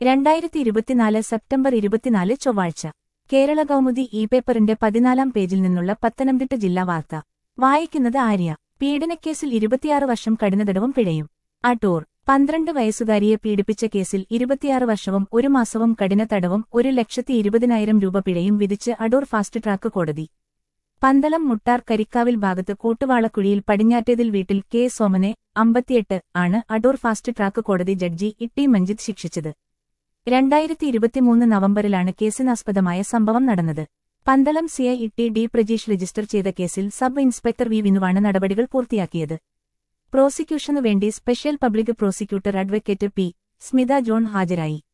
രണ്ടായിരത്തി ഇരുപത്തിനാല് സെപ്റ്റംബർ ഇരുപത്തിനാല് ചൊവ്വാഴ്ച കേരള കൗമുദി ഇ പേപ്പറിന്റെ പതിനാലാം പേജിൽ നിന്നുള്ള പത്തനംതിട്ട ജില്ലാ വാർത്ത വായിക്കുന്നത് ആര്യ പീഡനക്കേസിൽ ഇരുപത്തിയാറ് വർഷം കഠിനതടവും പിഴയും അടൂർ പന്ത്രണ്ട് വയസ്സുകാരിയെ പീഡിപ്പിച്ച കേസിൽ ഇരുപത്തിയാറ് വർഷവും ഒരു മാസവും കഠിന തടവും ഒരു ലക്ഷത്തി ഇരുപതിനായിരം രൂപ പിഴയും വിധിച്ച് അടൂർ ഫാസ്റ്റ് ട്രാക്ക് കോടതി പന്തളം മുട്ടാർ കരിക്കാവിൽ ഭാഗത്ത് കൂട്ടുവാളക്കുഴിയിൽ പടിഞ്ഞാറ്റേതിൽ വീട്ടിൽ കെ സോമനെ അമ്പത്തിയെട്ട് ആണ് അടൂർ ഫാസ്റ്റ് ട്രാക്ക് കോടതി ജഡ്ജി ഇട്ടി മഞ്ജിത് ശിക്ഷിച്ചത് രണ്ടായിരത്തി ഇരുപത്തിമൂന്ന് നവംബറിലാണ് കേസിനാസ്പദമായ സംഭവം നടന്നത് Pandalam CI T D Prajeesh register ചെയ്ത കേസിൽ സബ് ഇൻസ്പെക്ടർ വി വിനുവാണ് നടപടികൾ പൂർത്തിയാക്കിയത് പ്രോസിക്യൂഷനു വേണ്ടി special public prosecutor advocate P Smitha John ഹാജരായി